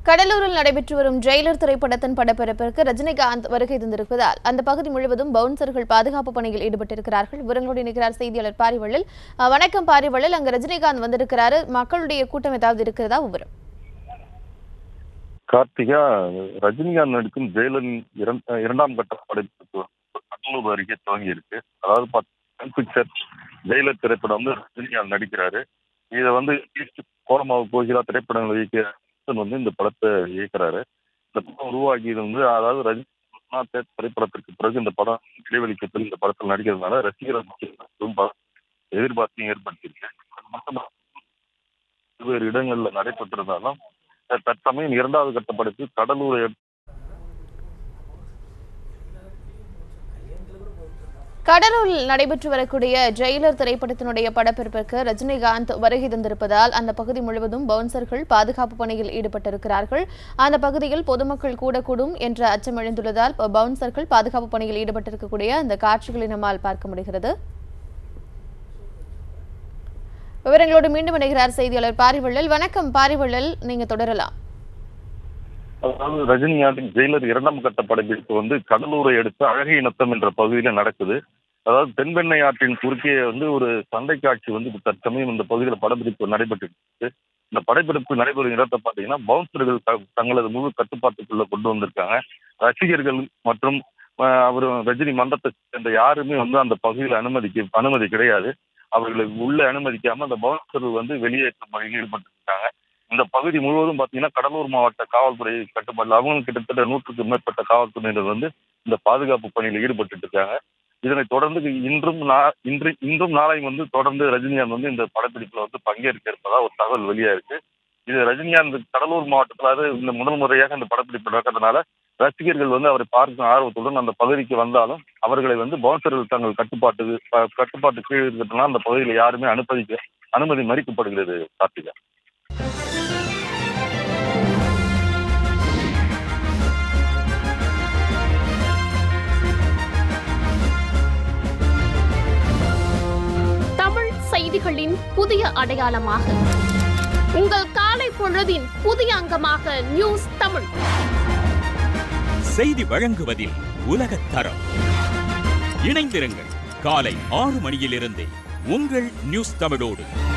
கடலூரில் நடைபெற்று வரும் ஜெயிலர் திரைப்படத்தின் படப்பிடிப்பிற்கு ரஜினிகாந்த் வருகை தந்திருப்பதால் அந்த பகுதி முழுவதும் பவுன்சர்கள் பாதுகாப்பு பணியில் ஈடுபட்டிருக்கிறார்கள் விவரங்களோடு இணைக்கிறார் செய்தியாளர் பாரிவள்ளல் அஹ், வணக்கம் பாரிவள்ளல் அங்கு ரஜினிகாந்த் வந்திருக்கிறாரு மக்களுடைய கூட்டம் ஏதாவது இருக்கிறதா விவரம் கார்த்திகா ரஜினிகாந்த் நடிக்கும் ஜெயலலின் இரண்- இரண்டாம் கட்ட படைப்பு கடலூர் அருகே துவங்கி இருக்கு அதாவது பத்து பிக்சர் ஜெயலலித் திரைப்படம் வந்து ரஜினிகாந்த் நடிக்கிறாரு இதை வந்து ஈஸ்ட் கோரமாவு கோகிலா திரைப்படங்கள் இயக்கிய அரசன் வந்து இந்த படத்தை இயக்குறாரு இந்த படம் உருவாகியது வந்து அதாவது ரஜினி திரைப்படத்திற்கு பிறகு இந்த படம் இடைவெளிக்கத்தில் இந்த படத்தில் நடிக்கிறதுனால ரசிகர்கள் மத்தியில் ப- எதிர்பார்ப்பையும் ஏற்படுத்தியிருக்கு அது மட்டும் பல்வேறு இடங்கள்ல நடைபெற்றிருந்தாலும் த- தற்சமயம் இரண்டாவது கட்ட படைப்பு கடலூரை அடுத்த கடலூரில் நடைபெற்று வரக்கூடிய ஜெயிலர் திரைப்படத்தினுடைய படப்பிடிப்பிற்கு ரஜினிகாந்த் வருகை தந்திருப்பதால் அந்த பகுதி முழுவதும் பவுன்சர்கள் பாதுகாப்பு பணியில் ஈடுபட்டிருக்கிறார்கள் அந்த பகுதியில் பொதுமக்கள் கூடக்கூடும் என்ற அச்சம் எழுந்துள்ளதால் ப- பவுன்சர்கள் பாதுகாப்பு பணியில் ஈடுபட்டிருக்கக்கூடிய அந்த காட்சிகளை நம்மால் பார்க்க முடிகிறது விவரங்களோடு மீண்டும் இணைகிறார் செய்தியாளர் பாரிவள்ளல் வணக்கம் பாரிவள்ளல் நீங்க தொடரலாம் அதாவது ரஜினிகாந்தின் ஜெயிலர் இரண்டாம் கட்ட படப்பிடிப்பு வந்து கடலூரை அடுத்த அழகிய நத்தம் என்ற பகுதியில நடக்குது அதாவது தென்பெண்ணை ஆற்றின் குறுக்கே வந்து ஒரு சண்டை காட்சி வந்து இப்ப தற்சமயம் இந்த பகுதியில் படப்பிடிப்பு நடைபெற்று இருக்கு இந்த படப்பிடிப்பு நடைபெறும் இடத்தை பார்த்தீங்கன்னா பவுன்சர்கள் த- தங்களது முழு கட்டுப்பாட்டுக்குள்ள கொண்டு வந்திருக்காங்க ரசிகர்கள் மற்றும் அஹ், அவர் ரஜினி மன்றத்தை சேர்ந்த யாருமே வந்து அந்த பகுதியில் அனுமதிக்க அனுமதி கிடையாது அவர்களுக்கு உள்ள அனுமதிக்காம அந்த பவுன்சர்கள் வந்து வெளியேற்றும் பணியில் ஈடுபட்டு இருக்காங்க இந்த பகுதி முழுவதும் பாத்தீங்கன்னா கடலூர் மாவட்ட காவல்துறை கட்டுப்பாடு அவங்களும் கிட்டத்தட்ட நூற்றுக்கும் மேற்பட்ட காவல்துறையினர் வந்து இந்த பாதுகாப்பு பணியில் ஈடுபட்டு இருக்காங்க இதனைத் தொடர்ந்து இன்றும் நா- இன்று இன்றும் நாளையும் வந்து தொடர்ந்து ரஜினிகாந்த் வந்து இந்த படப்பிடிப்புல வந்து பங்கேற்க இருப்பதா ஒரு தகவல் வெளியா இருக்கு இது ரஜினிகாந்த் கடலூர் மாவட்டத்தில் அது இந்த முதல் முறையாக இந்த படப்பிடிப்பு நடக்கிறதுனால ரசிகர்கள் வந்து அவரை பார்க்கும் ஆர்வத்துடன் அந்த பகுதிக்கு வந்தாலும் அவர்களை வந்து பவுன்சர்கள் தங்கள் கட்டுப்பாட்டு ப- கட்டுப்பாட்டு கீழ் இருக்கிறதுனால அந்த பகுதியில் யாருமே அனுமதிக்க அனுமதி மறிக்கப்படுகிறது கார்த்திகா தமிழ் செய்திகளின் புதிய அடையாளமாக உங்கள் காலை பொழுதின் புதிய அங்கமாக நியூஸ் தமிழ் செய்தி வழங்குவதில் உலகத் தரம் இணைந்திருங்கள் காலை ஆறு மணியிலிருந்தே உங்கள் நியூஸ் தமிழோடு